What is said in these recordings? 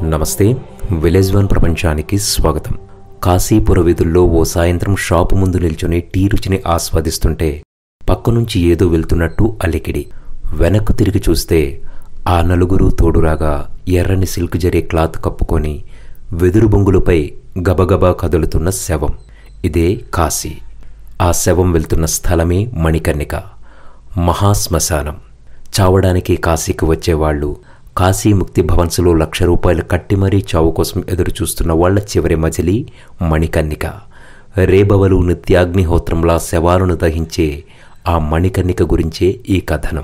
నమస్తే village one ప్రపంచానికి స్వాగతం కాశీపుర వీధుల్లో ఓ సాయంత్రం షాపు ముందు నిల్చుని టీ రుచిని ఆస్వాదిస్తుంటే పక్కనుంచి ఏదో వెళ్తున్నట్టు అలికిడి వెనక్కు తిరిగి చూస్తే ఆ నలుగురు తోడురాగా ఎర్రని సిల్క్ జరీ క్లాత్ కప్పుకొని వెదురు బొంగులపై గబగబా కదులుతున్న శవం ఇదే కాశీ ఆ శవం వెళ్తున్న స్థలమే మణికర్ణిక మహాశ్మశానం చావడానికి కాశీకి వచ్చేవాళ్ళు కాశీ ముక్తి భవన్స్లో లక్ష రూపాయలు కట్టి మరీ చావు కోసం ఎదురు చూస్తున్న వాళ్ల చివరి మజిలి మణికర్ణిక రేబవలు నిత్యాగ్నిహోత్రంలా శవాలను దహించే ఆ మణికర్ణిక గురించే ఈ కథనం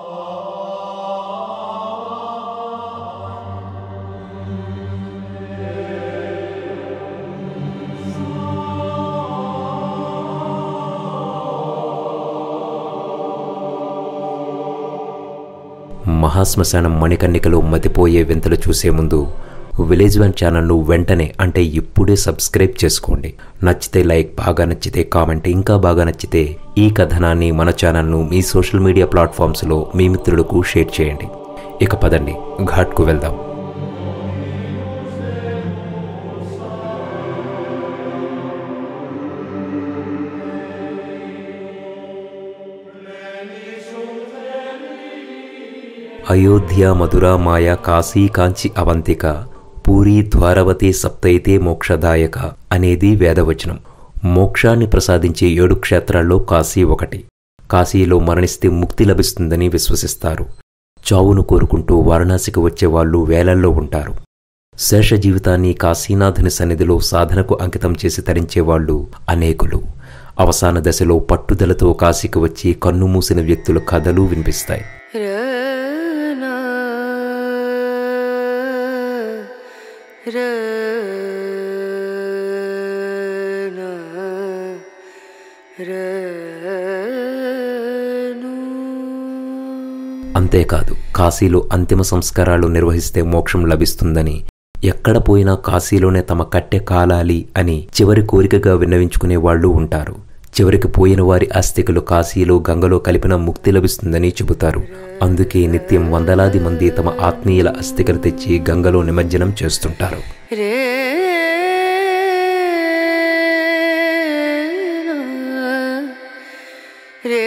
మహాశ్మశానం మణికర్ణికలో మతిపోయే వింతలు చూసే ముందు విలేజ్ వన్ ఛానల్ను వెంటనే అంటే ఇప్పుడే సబ్స్క్రైబ్ చేసుకోండి నచ్చితే లైక్ బాగా నచ్చితే కామెంట్ ఇంకా బాగా నచ్చితే ఈ కథనాన్ని మన ఛానల్ను మీ సోషల్ మీడియా ప్లాట్ఫామ్స్లో మీ మిత్రులకు షేర్ చేయండి ఇక పదండి ఘాట్కు వెళ్దాం అయోధ్య మధుర మాయ కాశీ కాంచి అవంతిక పూరి ద్వారవతి సప్తైతే మోక్షదాయక అనేది వేదవచనం మోక్షాన్ని ప్రసాదించే ఏడు క్షేత్రాల్లో కాశీ ఒకటి కాశీలో మరణిస్తే ముక్తి లభిస్తుందని విశ్వసిస్తారు చావును కోరుకుంటూ వారణాసికి వచ్చే వాళ్ళు వేలల్లో ఉంటారు శేష జీవితాన్ని కాశీనాథుని సన్నిధిలో సాధనకు అంకితం చేసి తరించేవాళ్లు అనేకులు అవసాన దశలో పట్టుదలతో కాశీకి వచ్చి కన్నుమూసిన వ్యక్తుల కథలు వినిపిస్తాయి రనా రనా రను అంతేకాదు కాశీలో అంతిమ సంస్కారాలు నిర్వహిస్తే మోక్షం లభిస్తుందని ఎక్కడ పోయినా కాశీలోనే తమ కట్టె కాలాలి అని చివరి కోరికగా విన్నవించుకునే వాళ్ళు ఉంటారు చివరికి పోయిన వారి అస్థికలు కాశీలో గంగలో కలిపిన ముక్తి లభిస్తుందని చెబుతారు అందుకే నిత్యం వందలాది మంది తమ ఆత్మీయుల అస్థికలు తెచ్చి గంగలో నిమజ్జనం చేస్తుంటారు రే రే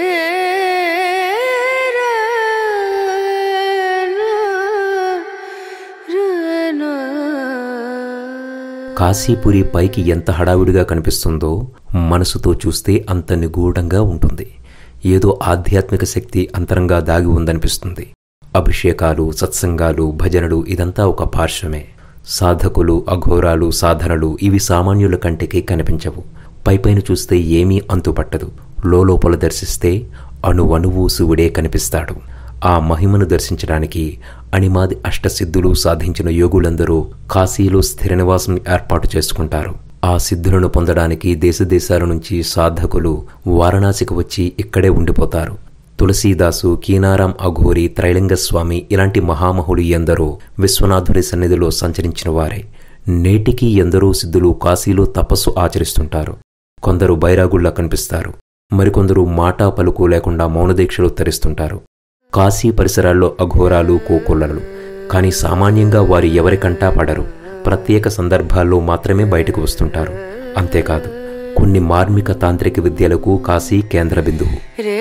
కాశీపురి పైకి ఎంత హడావిడిగా కనిపిస్తుందో మనసుతో చూస్తే అంత నిగూఢంగా ఉంటుంది ఏదో ఆధ్యాత్మిక శక్తి అంతరంగా దాగి ఉందనిపిస్తుంది అభిషేకాలు సత్సంగాలు భజనలు ఇదంతా ఒక పార్శ్వమే సాధకులు అఘోరాలు సాధనలు ఇవి సామాన్యుల కంటికి కనిపించవు పైపైన చూస్తే ఏమీ అంతుపట్టదు లోపల దర్శిస్తే అణువణువు శివుడే కనిపిస్తాడు ఆ మహిమను దర్శించడానికి అణిమాది అష్టసిద్ధులు సాధించిన యోగులందరూ కాశీలో స్థిర నివాసం ఏర్పాటు చేసుకుంటారు ఆ సిద్ధులను పొందడానికి దేశదేశాల నుంచి సాధకులు వారణాసికి వచ్చి ఇక్కడే ఉండిపోతారు తులసీదాసు కీనారాం అఘోరి త్రైలింగస్వామి ఇలాంటి మహామహులు ఎందరో విశ్వనాథుడి సన్నిధిలో సంచరించిన వారే నేటికి ఎందరో సిద్ధులు కాశీలో తపస్సు ఆచరిస్తుంటారు కొందరు బైరాగుల్లా కనిపిస్తారు మరికొందరు మాటా పలుకు లేకుండా మౌనదీక్షలు తరిస్తుంటారు కాశీ పరిసరాల్లో అఘోరాలు కోకొల్లలు కానీ సామాన్యంగా వారు ఎవరికంటా పడరు ప్రత్యేక సందర్భాల్లో మాత్రమే బయటకు వస్తుంటారు అంతేకాదు కొన్ని మార్మిక తాంత్రిక విద్యలకు కాశీ కేంద్ర బిందువు రే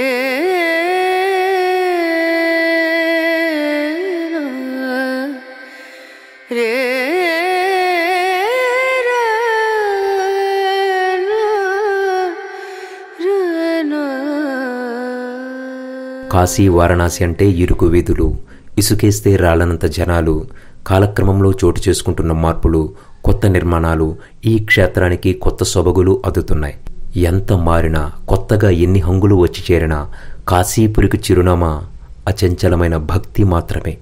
రే కాశీ వారణాసి అంటే ఇరుకు వీధులు ఇసుకేస్తే రాళ్లనంత జనాలు కాలక్రమంలో చోటు చేసుకుంటున్న మార్పులు కొత్త నిర్మాణాలు ఈ క్షేత్రానికి కొత్త సొబగులు అదుతున్నాయి ఎంత మారినా కొత్తగా ఎన్ని హంగులు వచ్చి చేరినా కాశీపురికి చిరునామా అచంచలమైన భక్తి మాత్రమే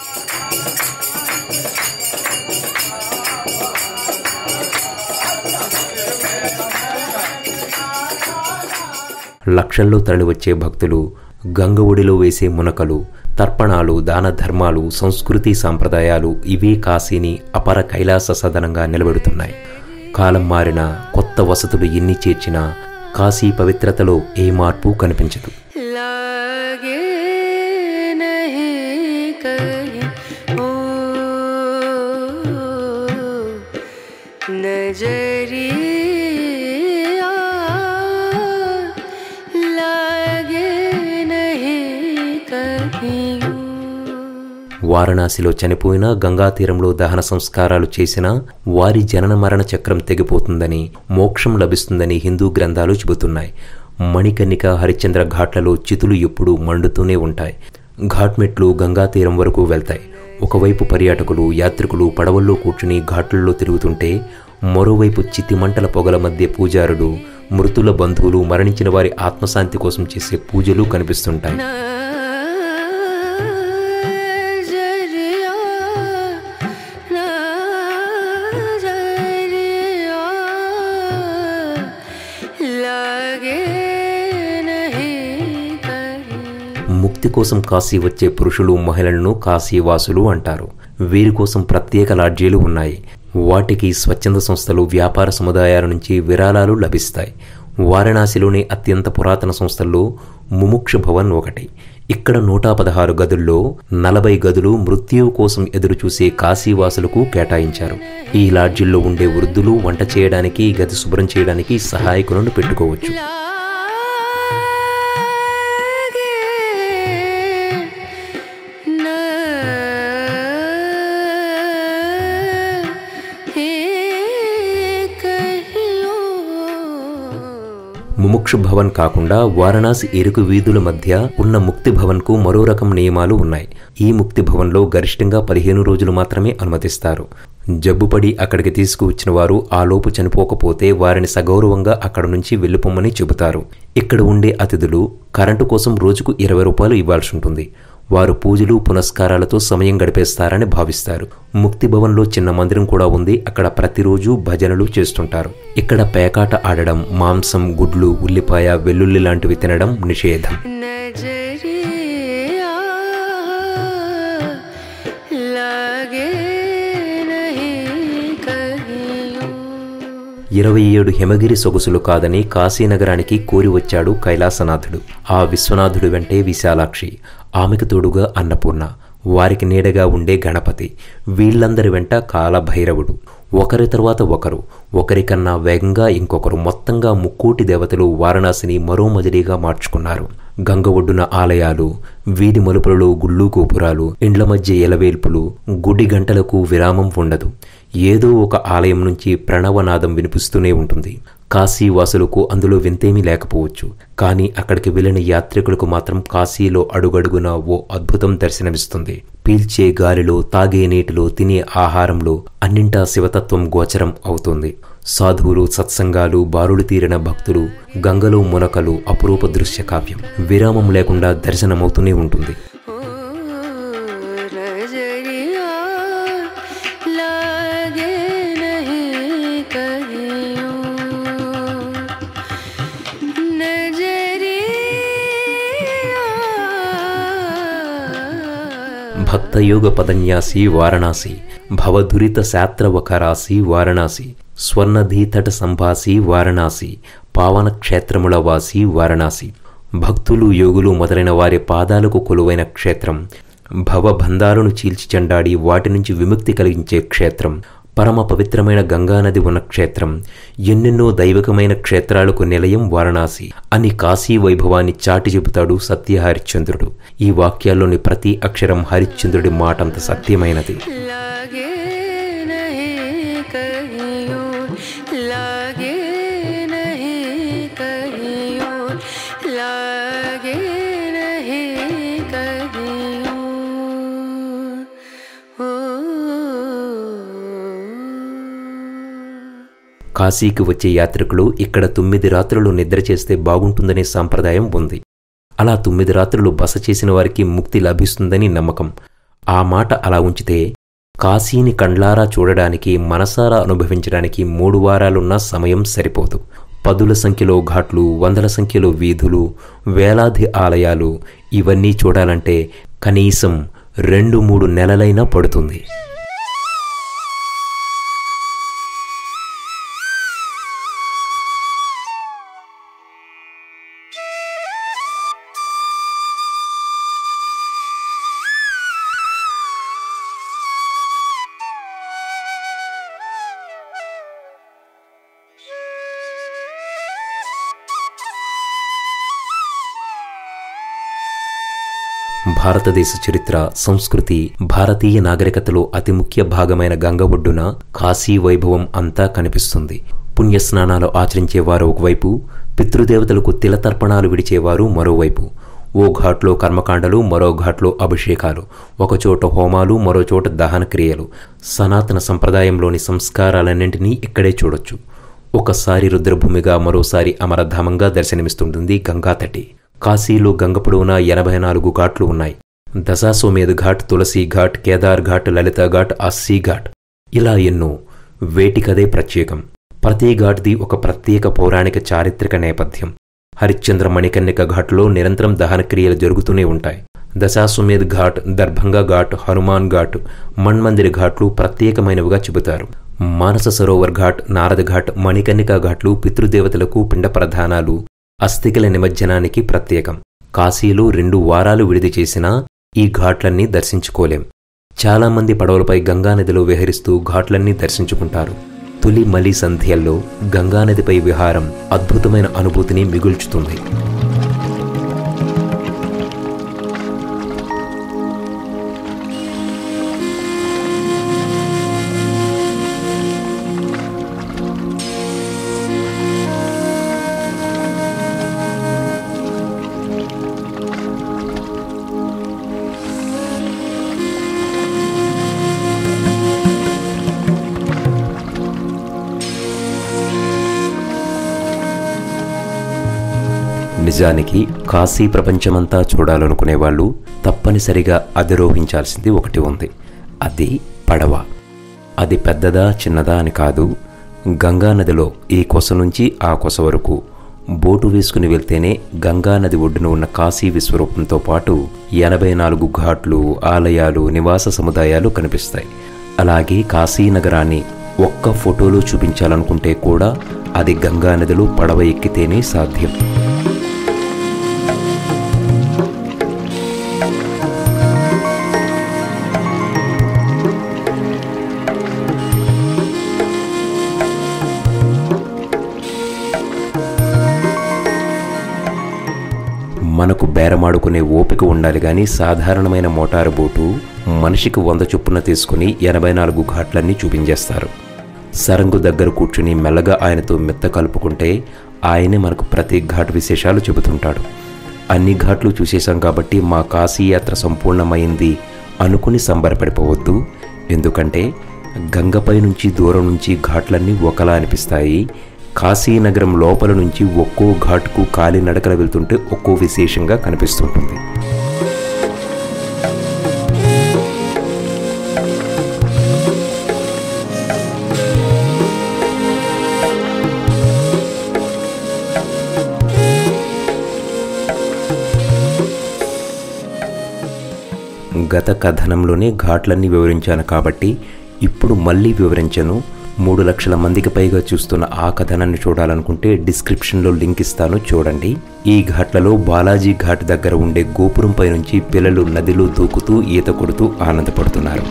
లక్షల్లో తరలివచ్చే భక్తులు గంగ ఒడిలో వేసే మునకలు తర్పణాలు దాన ధర్మాలు సంస్కృతి సాంప్రదాయాలు ఇవే కాశీని అపర కైలాస సదనంగా నిలబెడుతున్నాయి కాలం మారిన కొత్త వసతులు ఎన్ని చేర్చినా కాశీ పవిత్రతలో ఏ మార్పు కనిపించదు लागे नहीं कहीं ओ हूँ వారణాసిలో చనిపోయిన గంగా తీరంలో దహన సంస్కారాలు చేసినా వారి జనన మరణ చక్రం తెగిపోతుందని మోక్షం లభిస్తుందని హిందూ గ్రంథాలు చెబుతున్నాయి మణికర్ణిక హరిశ్చంద్ర ఘాట్లలో చితులు ఎప్పుడూ మండుతూనే ఉంటాయి ఘాట్ మెట్లు గంగా తీరం వరకు వెళ్తాయి ఒకవైపు పర్యాటకులు యాత్రికులు పడవల్లో కూర్చుని ఘాట్లలో తిరుగుతుంటే మరోవైపు చితిమంటల పొగల మధ్య పూజారులు మృతుల బంధువులు మరణించిన వారి ఆత్మశాంతి కోసం చేసే పూజలు కనిపిస్తుంటాయి नजरिया नजरिया लगे नहीं कहीं ముక్తి కోసం కాశీ వచ్చే పురుషులు మహిళలను కాశీవాసులు అంటారు వీరి కోసం ప్రత్యేక లాడ్జీలు ఉన్నాయి వాటికి స్వచ్ఛంద సంస్థలు వ్యాపార సముదాయాల నుంచి విరాళాలు లభిస్తాయి వారణాసిలోని అత్యంత పురాతన సంస్థల్లో ముముక్ష భవన్ ఒకటి ఇక్కడ నూట పదహారు గదుల్లో నలభై గదులు మృత్యువు కోసం ఎదురుచూసే కాశీవాసులకు కేటాయించారు ఈ లాడ్జిల్లో ఉండే వృద్ధులు వంట చేయడానికి గది శుభ్రం చేయడానికి సహాయకులను పెట్టుకోవచ్చు ముముక్షు భవన్ కాకుండా వారణాసి ఇరుకు వీధుల మధ్య ఉన్న ముక్తి భవన్కు మరో రకం నియమాలు ఉన్నాయి ఈ ముక్తి భవన్లో గరిష్టంగా పదిహేను రోజులు మాత్రమే అనుమతిస్తారు జబ్బుపడి అక్కడికి తీసుకువచ్చిన వారు ఆలోపు చనిపోకపోతే వారిని సగౌరవంగా అక్కడ నుంచి వెళ్ళిపోమని చెబుతారు ఇక్కడ ఉండే అతిథులు కరెంటు కోసం రోజుకు ఇరవై రూపాయలు ఇవ్వాల్సి ఉంటుంది వారు పూజలు పునస్కారాలతో సమయం గడిపేస్తారని భావిస్తారు ముక్తి భవన్లో చిన్న మందిరం కూడా ఉంది అక్కడ ప్రతిరోజు భజనలు చేస్తుంటారు ఇక్కడ పేకాట ఆడడం మాంసం గుడ్లు ఉల్లిపాయ వెల్లుల్లి లాంటివి తినడం నిషేధం नजरिया लगे नहीं कहीं ఇరవై ఏడు హిమగిరి సొగసులు కాదని కాశీనగరానికి కోరి వచ్చాడు కైలాసనాథుడు ఆ విశ్వనాథుడు వెంటే విశాలాక్షి ఆమెకు తోడుగా అన్నపూర్ణ వారికి నీడగా ఉండే గణపతి వీళ్ళందరి వెంట కాలభైరవుడు ఒకరి తర్వాత ఒకరు ఒకరికన్నా వేగంగా ఇంకొకరు మొత్తంగా ముక్కోటి దేవతలు వారణాసిని మరో మజిలీగా మార్చుకున్నారు గంగ ఒడ్డున ఆలయాలు వీధి మలుపులలో గుళ్ళు గోపురాలు ఇండ్ల మధ్య ఎలవేల్పులు గుడి గంటలకు విరామం ఉండదు ఏదో ఒక ఆలయం నుంచి ప్రణవనాదం వినిపిస్తూనే ఉంటుంది కాశీవాసులకు అందులో వింతేమీ లేకపోవచ్చు కానీ అక్కడికి వెళ్ళిన యాత్రికులకు మాత్రం కాశీలో అడుగడుగున ఓ అద్భుతం దర్శనమిస్తుంది పీల్చే గాలిలో తాగే నీటిలో తినే ఆహారంలో అన్నింటా శివతత్వం గోచరం అవుతుంది సాధువులు సత్సంగాలు బారులు తీరిన భక్తులు గంగలో మునకలు అపురూప దృశ్య కావ్యం విరామం లేకుండా దర్శనమవుతూనే ఉంటుంది ओ नजरिया लगे नहीं कहीं नजरिया భక్తయోగ పదన్యాసి వారణాసి భవదురిత శాత్రవకరాసి వారణాసి స్వర్ణధీతట సంభాసి వారణాసి పావన క్షేత్రముల వాసి వారణాసి భక్తులు యోగులు మొదలైన వారి పాదాలకు కొలువైన క్షేత్రం భవబంధాలను చీల్చి చెండాడి వాటి నుంచి విముక్తి కలిగించే క్షేత్రం పరమ పవిత్రమైన గంగానది ఉన్న క్షేత్రం ఎన్నెన్నో దైవికమైన క్షేత్రాలకు నిలయం వారణాసి అని కాశీ వైభవాన్ని చాటి చెబుతాడు సత్య హరిశ్చంద్రుడు ఈ వాక్యాల్లోని ప్రతి అక్షరం హరిశ్చంద్రుడి మాటంత సత్యమైనది लागे नहीं कहीं और लागे नहीं कहीं और लागे नहीं कहीं और కాశీకి వచ్చే యాత్రికులు ఇక్కడ తొమ్మిది రాత్రులు నిద్ర చేస్తే బాగుంటుందనే సాంప్రదాయం ఉంది అలా తొమ్మిది రాత్రులు బస చేసిన వారికి ముక్తి లభిస్తుందని నమ్మకం ఆ మాట అలా ఉంచితే కాశీని కండ్లారా చూడడానికి మనసారా అనుభవించడానికి మూడు వారాలున్న సమయం సరిపోదు పదుల సంఖ్యలో ఘాట్లు వందల సంఖ్యలో వీధులు వేలాది ఆలయాలు ఇవన్నీ చూడాలంటే కనీసం రెండు మూడు నెలలైనా పడుతుంది భారతదేశ చరిత్ర సంస్కృతి భారతీయ నాగరికతలో అతి ముఖ్య భాగమైన గంగ ఒడ్డున కాశీ వైభవం అంతా కనిపిస్తుంది పుణ్యస్నానాలు ఆచరించేవారు ఒకవైపు పితృదేవతలకు తిలతర్పణాలు విడిచేవారు మరోవైపు ఓ ఘాట్లో కర్మకాండలు మరో ఘాట్లో అభిషేకాలు ఒకచోట హోమాలు మరో చోట దహన క్రియలు సనాతన సంప్రదాయంలోని సంస్కారాలన్నింటినీ ఇక్కడే చూడొచ్చు ఒకసారి రుద్రభూమిగా మరోసారి అమరధామంగా దర్శనమిస్తుంటుంది గంగాతటి కాశీలో గంగ పొడవునా ఎనభై నాలుగు ఘాట్లు ఉన్నాయి దశాశ్వమేధ ఘాట్ తులసి ఘాట్ కేదార్ ఘాట్ లలిత ఘాట్ అస్సీ ఘాట్ ఇలా ఎన్నో వేటికదే ప్రత్యేకం ప్రతి ఘాట్ది ఒక ప్రత్యేక పౌరాణిక చారిత్రక నేపథ్యం హరిశ్చంద్ర మణికర్ణిక ఘాట్లో నిరంతరం దహన క్రియలు జరుగుతూనే ఉంటాయి దశాశ్వమేధ్ ఘాట్ దర్భంగా ఘాట్ హనుమాన్ ఘాట్ మన్మందిర్ ఘాట్లు ప్రత్యేకమైనవిగా చెబుతారు మానస సరోవర్ ఘాట్ నారద ఘాట్ మణికర్ణిక ఘాట్లు పితృదేవతలకు పిండ ప్రధానాలు అస్థికల నిమజ్జనానికి ప్రత్యేకం కాశీలో రెండు వారాలు విడిది చేసినా ఈ ఘాట్లన్నీ దర్శించుకోలేం చాలామంది పడవలపై గంగానదిలో విహరిస్తూ ఘాట్లన్నీ దర్శించుకుంటారు తొలి మలి సంధ్యల్లో గంగానదిపై విహారం అద్భుతమైన అనుభూతిని మిగుల్చుతుంది నిజానికి కాశీ ప్రపంచమంతా చూడాలనుకునే వాళ్ళు తప్పనిసరిగా అధిరోహించాల్సింది ఒకటి ఉంది అది పడవ అది పెద్దదా చిన్నదా అని కాదు గంగా నదిలో ఈ కొస నుంచి ఆ కొస వరకు బోటు వేసుకుని వెళ్తేనే గంగా నది ఒడ్డున ఉన్న కాశీ విశ్వరూపంతో పాటు ఎనభై నాలుగు ఘాట్లు ఆలయాలు నివాస సముదాయాలు కనిపిస్తాయి అలాగే కాశీ నగరాన్ని ఒక్క ఫోటోలో చూపించాలనుకుంటే కూడా అది గంగా నదిలో పడవ ఎక్కితేనే సాధ్యం మనకు బేరమాడుకునే ఓపిక ఉండాలి కానీ సాధారణమైన మోటారు బోటు మనిషికి వంద చొప్పున తీసుకుని ఎనభై నాలుగు ఘాట్లన్నీ చూపించేస్తారు సరంగు దగ్గర కూర్చుని మెల్లగా ఆయనతో మెత్త కలుపుకుంటే ఆయనే మనకు ప్రతి ఘాట్ విశేషాలు చెబుతుంటాడు అన్ని ఘాట్లు చూసేశాం కాబట్టి మా కాశీ యాత్ర సంపూర్ణమైంది అనుకుని సంబరపడిపోవద్దు ఎందుకంటే గంగపై నుంచి దూరం నుంచి ఘాట్లన్నీ ఒకలా అనిపిస్తాయి కాశీనగరం లోపల నుంచి ఒక్కో ఘాట్కు కాలినడకన వెళ్తుంటే ఒక్కో విశేషంగా కనిపిస్తుంటుంది గత కథనంలోనే ఘాట్లన్నీ వివరించాను కాబట్టి ఇప్పుడు మళ్ళీ వివరించను మూడు లక్షల మందికి పైగా చూస్తున్న ఆ కథనాన్ని చూడాలనుకుంటే డిస్క్రిప్షన్లో లింక్ ఇస్తాను చూడండి ఈ ఘాట్లలో బాలాజీ ఘాట్ దగ్గర ఉండే గోపురంపై నుంచి పిల్లలు నదిలో దూకుతూ ఈత కొడుతూ ఆనందపడుతున్నారు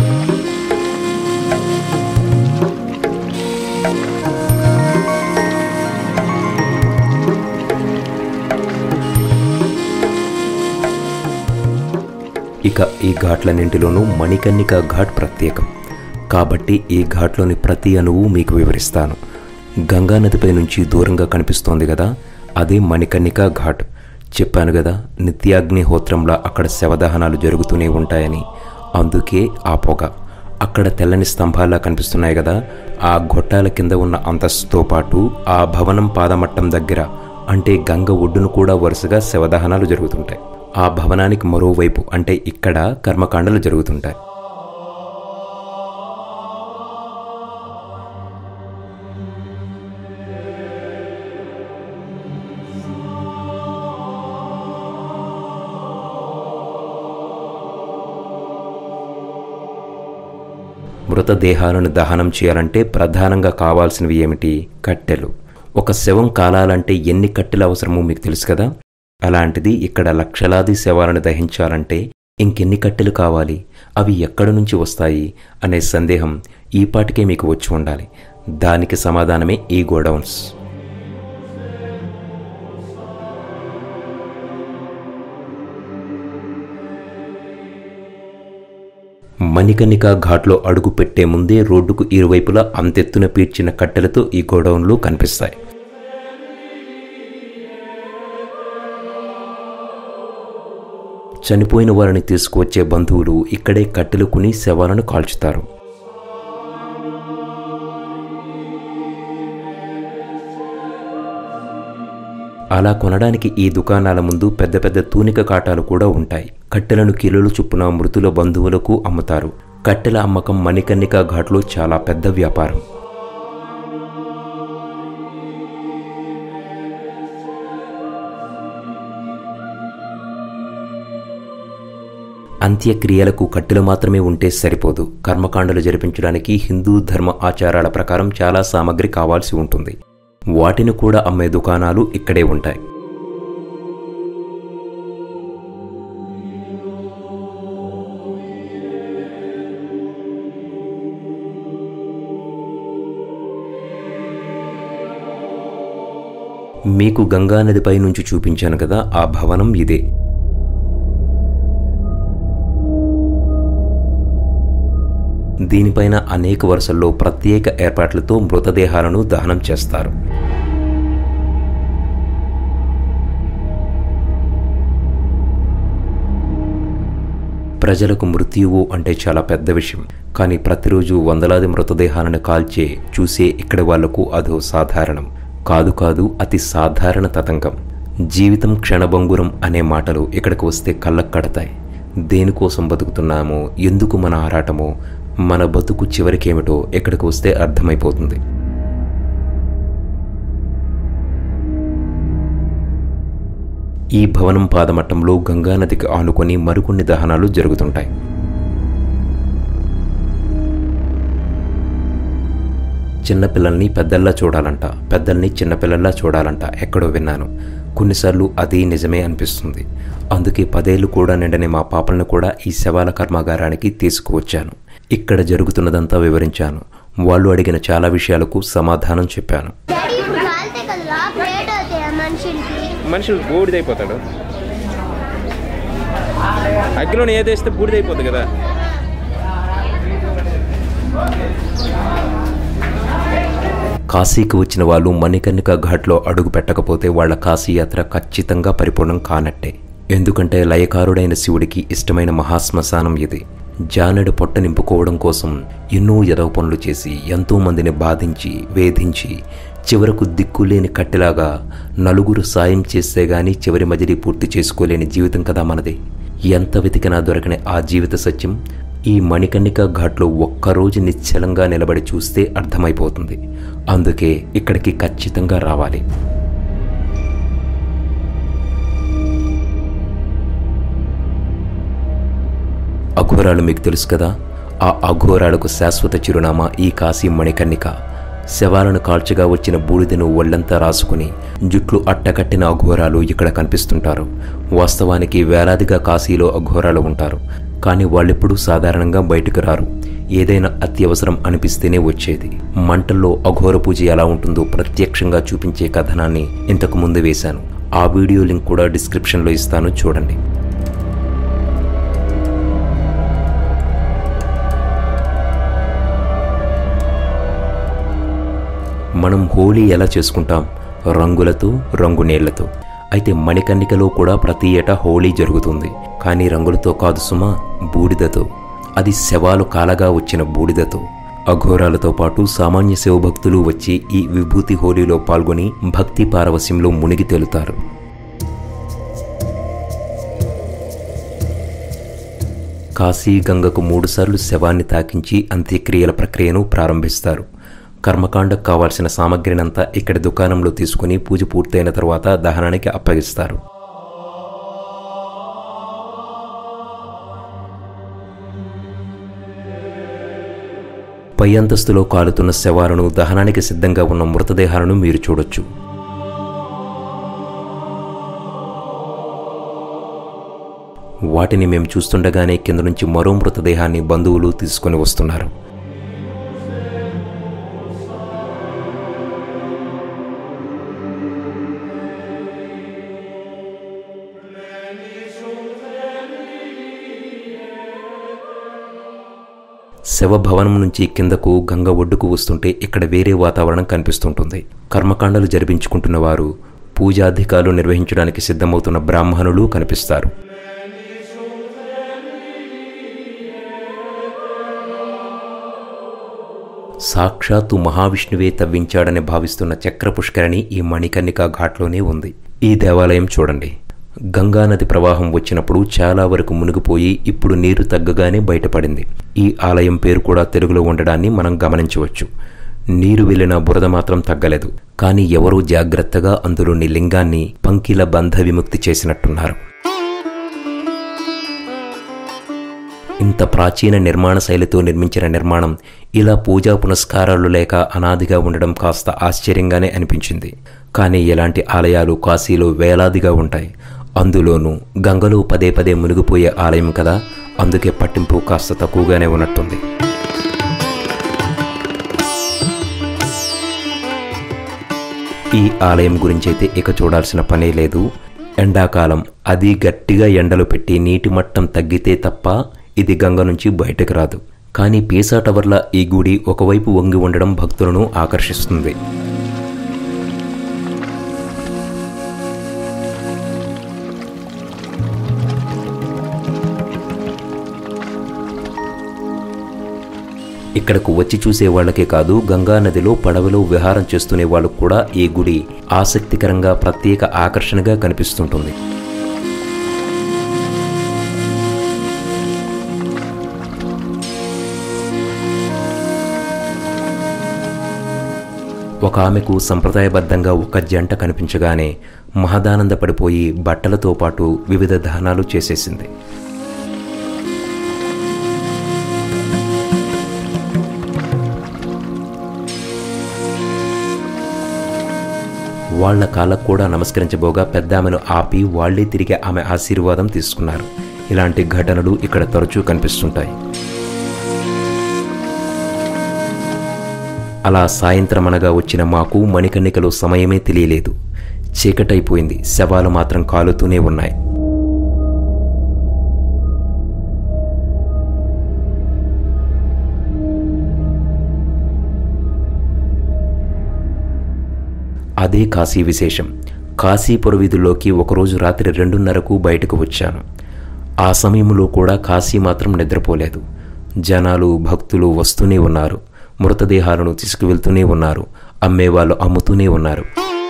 ఇక ఈ ఘాట్లన్నింటిలోనూ మణికర్ణిక ఘాట్ ప్రత్యేకం కాబట్టి ఈ ఘాట్లోని ప్రతి అణువు మీకు వివరిస్తాను గంగా నదిపై నుంచి దూరంగా కనిపిస్తోంది కదా అదే మణికర్ణిక ఘాట్ చెప్పాను కదా నిత్యాగ్నిహోత్రంలా అక్కడ శవదహనాలు జరుగుతూనే ఉంటాయని అందుకే ఆ పొగ అక్కడ తెల్లని స్తంభాలా కనిపిస్తున్నాయి కదా ఆ గొట్టాల కింద ఉన్న అంతస్తుతో పాటు ఆ భవనం పాదమట్టం దగ్గర అంటే గంగ ఒడ్డును కూడా వరుసగా శవదహనాలు జరుగుతుంటాయి ఆ భవనానికి మరోవైపు అంటే ఇక్కడ కర్మకాండలు జరుగుతుంటాయి మృతదేహాలను దహనం చేయాలంటే ప్రధానంగా కావాల్సినవి ఏమిటి కట్టెలు ఒక శవం కాలాలంటే ఎన్ని కట్టెలు అవసరమో మీకు తెలుసు కదా అలాంటిది ఇక్కడ లక్షలాది శవాలను దహించాలంటే ఇంకెన్ని కట్టెలు కావాలి అవి ఎక్కడి నుంచి వస్తాయి అనే సందేహం ఈపాటికే మీకు వచ్చి ఉండాలి దానికి సమాధానమే ఈ గోడౌన్స్ మణికర్ణిక ఘాట్లో అడుగు పెట్టే ముందే రోడ్డుకు ఇరువైపులా అంతెత్తున పీడ్చిన కట్టెలతో ఈ గోడౌన్లు కనిపిస్తాయి చనిపోయిన వారిని తీసుకువచ్చే బంధువులు ఇక్కడే కట్టెలు కొని శవాలను కాల్చుతారు అలా కొనడానికి ఈ దుకాణాల ముందు పెద్ద పెద్ద తూనిక కాటాలు కూడా ఉంటాయి కట్టెలను కిలోలు చొప్పున మృతుల బంధువులకు అమ్ముతారు కట్టెల అమ్మకం మణికర్ణిక ఘాట్లో చాలా పెద్ద వ్యాపారం అంత్యక్రియలకు కట్టెలు మాత్రమే ఉంటే సరిపోదు కర్మకాండలు జరిపించడానికి హిందూ ధర్మ ఆచారాల ప్రకారం చాలా సామగ్రి కావాల్సి ఉంటుంది వాటిని కూడా అమ్మే దుకాణాలు ఇక్కడే ఉంటాయి మీకు గంగానదిపై నుంచి చూపించాను కదా ఆ భవనం ఇదే దీనిపైన అనేక వరుసల్లో ప్రత్యేక ఏర్పాట్లతో మృతదేహాలను దహనం చేస్తారు ప్రజలకు మృత్యువు అంటే చాలా పెద్ద విషయం కానీ ప్రతిరోజు వందలాది మృతదేహాలను కాల్చే చూసే ఇక్కడి వాళ్లకు అదో సాధారణం కాదు కాదు అతి సాధారణ తతంగం జీవితం క్షణభంగురం అనే మాటలు ఇక్కడికి వస్తే కళ్ళకు కడతాయి దేనికోసం బతుకుతున్నామో ఎందుకు మన ఆరాటమో మన బతుకు చివరికేమిటో ఇక్కడికి వస్తే అర్థమైపోతుంది ఈ భవనం పాదమట్టంలో గంగానదికి ఆనుకొని మరికొన్ని దహనాలు జరుగుతుంటాయి చిన్నపిల్లల్ని పెద్దల్లా చూడాలంట పెద్దల్ని చిన్నపిల్లల్లా చూడాలంట ఎక్కడో విన్నాను కొన్నిసార్లు అది నిజమే అనిపిస్తుంది అందుకే పదేళ్లు కూడా నిండని మా పాపలను కూడా ఈ శవాల కర్మాగారానికి తీసుకువచ్చాను ఇక్కడ జరుగుతున్నదంతా వివరించాను వాళ్ళు అడిగిన చాలా విషయాలకు సమాధానం చెప్పాను డాడీ ఇప్పుడు కాలితే కదరా ప్లేట్ అవుతాయి మనుషులకి మనుషులు బూడిదైపోతాడు అగ్గిలోనే ఏదేస్తే బూడిదైపోతుంది కదా కాశీకి వచ్చిన వాళ్ళు మణికర్ణిక ఘాట్లో అడుగు పెట్టకపోతే వాళ్ళ కాశీ యాత్ర ఖచ్చితంగా పరిపూర్ణం కానట్టే ఎందుకంటే లయకారుడైన శివుడికి ఇష్టమైన మహాశ్మశానం ఇది జానెడు పొట్ట నింపుకోవడం కోసం ఎన్నో ఎదవ పనులు చేసి ఎంతో మందిని బాధించి వేధించి చివరకు దిక్కులేని కట్టెలాగా నలుగురు సాయం చేస్తే గాని చివరి మజిలీ పూర్తి చేసుకోలేని జీవితం కదా మనది ఎంత వెతికినా దొరకని ఆ జీవిత సత్యం ఈ మణికర్ణిక ఘాట్లో ఒక్కరోజు నిశ్చలంగా నిలబడి చూస్తే అర్థమైపోతుంది అందుకే ఇక్కడికి ఖచ్చితంగా రావాలి అఘోరాలు మీకు తెలుసు కదా ఆ అఘోరాలకు శాశ్వత చిరునామా ఈ కాశీ మణికర్ణిక శవాలను కాల్చగా వచ్చిన బూడిదను ఒళ్ళంతా రాసుకుని జుట్లు అట్టకట్టిన అఘోరాలు ఇక్కడ కనిపిస్తుంటారు వాస్తవానికి వేలాదిగా కాశీలో అఘోరాలు ఉంటారు కానీ వాళ్ళెప్పుడూ సాధారణంగా బయటకు రారు ఏదైనా అత్యవసరం అనిపిస్తేనే వచ్చేది మంటల్లో అఘోర పూజ ఎలా ఉంటుందో ప్రత్యక్షంగా చూపించే కథనాన్ని ఇంతకు ముందు వేశాను ఆ వీడియో లింక్ కూడా డిస్క్రిప్షన్లో ఇస్తాను చూడండి మనం హోలీ ఎలా చేసుకుంటాం రంగులతో రంగు నీళ్లతో అయితే మణికర్ణికలో కూడా ప్రతి ఏటా హోలీ జరుగుతుంది కానీ రంగులతో కాదు సుమా బూడిదతో అది శవాలు కాలగా వచ్చిన బూడిదతో అఘోరాలతో పాటు సామాన్య శివభక్తులు వచ్చి ఈ విభూతి హోలీలో పాల్గొని భక్తి పారవస్యంలో మునిగి తేలుతారు కాశీ గంగకు మూడుసార్లు శవాన్ని తాకించి అంత్యక్రియల ప్రక్రియను ప్రారంభిస్తారు కర్మకాండకు కావాల్సిన సామగ్రినంతా ఇక్కడి దుకాణంలో తీసుకుని పూజ పూర్తయిన తర్వాత దహనానికి అప్పగిస్తారు పై అంతస్తులో కాలుతున్న శవాలను దహనానికి సిద్ధంగా ఉన్న మృతదేహాలను మీరు చూడొచ్చు వాటిని మేము చూస్తుండగానే కింద నుంచి మరో మృతదేహాన్ని బంధువులు తీసుకొని వస్తున్నారు శవభవనం నుంచి కిందకు గంగ ఒడ్డుకు వస్తుంటే ఇక్కడ వేరే వాతావరణం కనిపిస్తుంటుంది కర్మకాండలు జరిపించుకుంటున్న వారు పూజాధికారులు నిర్వహించడానికి సిద్ధమవుతున్న బ్రాహ్మణులు కనిపిస్తారు సాక్షాత్తు మహావిష్ణువే తవ్వించాడని భావిస్తున్న చక్ర పుష్కరిణి ఈ మణికర్ణిక ఘాట్లోనే ఉంది ఈ దేవాలయం చూడండి గంగానది ప్రవాహం వచ్చినప్పుడు చాలా వరకు మునిగిపోయి ఇప్పుడు నీరు తగ్గగానే బయటపడింది ఈ ఆలయం పేరు కూడా తెలుగులో ఉండడాన్ని మనం గమనించవచ్చు నీరు వెళ్ళిన బురద మాత్రం తగ్గలేదు కానీ ఎవరో జాగ్రత్తగా అందులోని లింగాన్ని పంకిల బంధ విముక్తి చేసినట్టున్నారు ఇంత ప్రాచీన నిర్మాణ శైలితో నిర్మించిన నిర్మాణం ఇలా పూజా పునస్కారాలు లేక అనాదిగా ఉండడం కాస్త ఆశ్చర్యంగానే అనిపించింది కానీ ఇలాంటి ఆలయాలు కాశీలో వేలాదిగా ఉంటాయి అందులోనూ గంగలో పదే పదే మునిగిపోయే ఆలయం కదా అందుకే పట్టింపు కాస్త తక్కువగానే ఉన్నట్టుంది ఈ ఆలయం గురించైతే ఇక చూడాల్సిన పనే లేదు ఎండాకాలం అది గట్టిగా ఎండలు పెట్టి నీటి మట్టం తగ్గితే తప్ప ఇది గంగ నుంచి బయటకు రాదు కానీ పీసా టవర్ల ఈ గుడి ఒకవైపు వంగి ఉండడం భక్తులను ఆకర్షిస్తుంది ఇక్కడకు వచ్చి చూసే వాళ్ళకే కాదు గంగా నదిలో పడవలో విహారం చేస్తునే వాళ్ళకు కూడా ఈ గుడి ఆసక్తికరంగా ప్రత్యేక ఆకర్షణగా కనిపిస్తుంటుంది ఒక ఆమెకు సంప్రదాయబద్ధంగా ఒక జంట కనిపించగానే మహదానంద పడిపోయి బట్టలతో పాటు వివిధ దానాలు చేసేసింది వాళ్ల కాళ్ళకు కూడా నమస్కరించబోగా పెద్ద ఆమెను ఆపి వాళ్లే తిరిగి ఆమె ఆశీర్వాదం తీసుకున్నారు ఇలాంటి ఘటనలు ఇక్కడ తరచూ కనిపిస్తుంటాయి అలా సాయంత్రం అనగా వచ్చిన మాకు మణికర్ణికలో సమయమే తెలియలేదు చీకటైపోయింది శవాలు మాత్రం కాలుతూనే ఉన్నాయి అదే కాశీ విశేషం కాశీపుర వీధుల్లోకి ఒకరోజు రాత్రి రెండున్నరకు బయటకు వచ్చాను ఆ సమయంలో కూడా కాశీ మాత్రం నిద్రపోలేదు జనాలు భక్తులు వస్తూనే ఉన్నారు మృతదేహాలను తీసుకువెళ్తూనే ఉన్నారు అమ్మేవాళ్ళు అమ్ముతూనే ఉన్నారు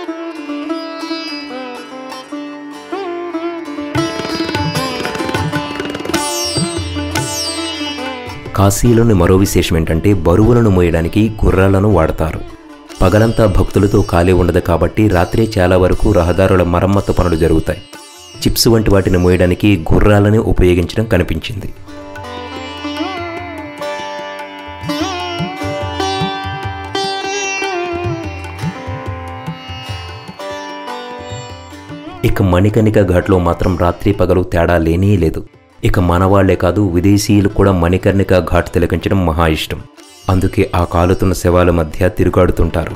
కాశీలోని మరో విశేషం ఏంటంటే బరువులను మోయడానికి గుర్రాలను వాడతారు పగలంతా భక్తులతో ఖాళీ ఉండదు కాబట్టి రాత్రే చాలా వరకు రహదారుల మరమ్మతు పనులు జరుగుతాయి చిప్స్ వంటి వాటిని మోయడానికి గుర్రాలని ఉపయోగించడం కనిపించింది ఇక మణికణిక ఘాట్లో మాత్రం రాత్రి పగలు తేడా లేనే లేదు ఇక మనవాళ్లే కాదు విదేశీయులు కూడా మణికర్ణిక ఘాట్ తిలకించడం మహా ఇష్టం అందుకే ఆ కాలుతున్న శవాల మధ్య తిరుగాడుతుంటారు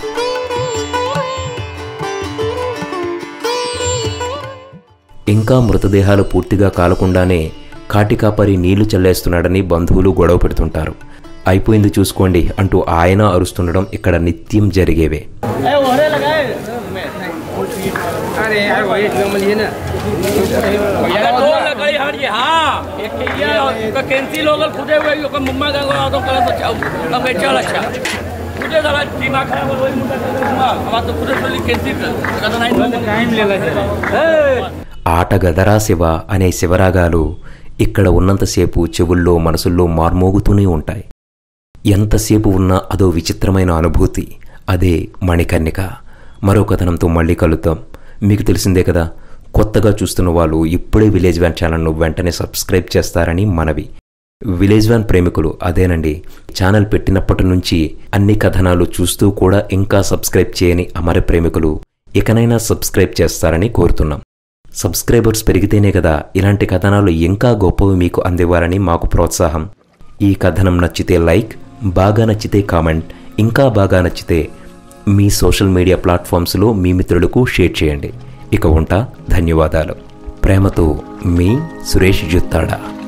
ఇంకా మృతదేహాలు పూర్తిగా కాలకుండానే కాటికాపరి నీళ్లు చల్లేస్తున్నాడని బంధువులు గొడవ పెడుతుంటారు అయిపోయింది చూసుకోండి అంటూ ఆయన అరుస్తుండడం ఇక్కడ నిత్యం జరిగేవే अरे यार वही मलिए ना अगर दो लकड़ी हट गई हाँ एक ये का कैंसिल हो गल खुदे हुए यो का मुम्मा का गो तो कल तो चाउ का बेचल अच्छा खुदे दला दिमाग खराब हो वही मुंडा अब तो खुदे चली कैंसिल कर का तो नहीं टाइम ले ला ఆట గదరా శివ అనే శివరాగాలు ఇక్కడ ఉన్నంతసేపు చెవుల్లో మనసుల్లో మార్మోగుతూనే ఉంటాయి ఎంతసేపు ఉన్నా అదో విచిత్రమైన అనుభూతి అదే మణికర్ణిక మరో కథనంతో మళ్ళీ కలుద్దాం మీకు తెలిసిందే కదా కొత్తగా చూస్తున్న వాళ్ళు ఇప్పుడే విలేజ్ వ్యాన్ ఛానల్ను వెంటనే సబ్స్క్రైబ్ చేస్తారని మనవి విలేజ్ వ్యాన్ ప్రేమికులు అదేనండి ఛానల్ పెట్టినప్పటి నుంచి అన్ని కథనాలు చూస్తూ కూడా ఇంకా సబ్స్క్రైబ్ చేయని అమర ప్రేమికులు ఇకనైనా సబ్స్క్రైబ్ చేస్తారని కోరుతున్నాం సబ్స్క్రైబర్స్ పెరిగితేనే కదా ఇలాంటి కథనాలు ఇంకా గొప్పవి మీకు అందివ్వాలని మాకు ప్రోత్సాహం ఈ కథనం నచ్చితే లైక్ బాగా నచ్చితే కామెంట్ ఇంకా బాగా నచ్చితే మీ సోషల్ మీడియా ప్లాట్ఫామ్స్లో మీ మిత్రులకు షేర్ చేయండి ఇక ఉంటా ధన్యవాదాలు ప్రేమతో మీ సురేష్ జుత్తాడా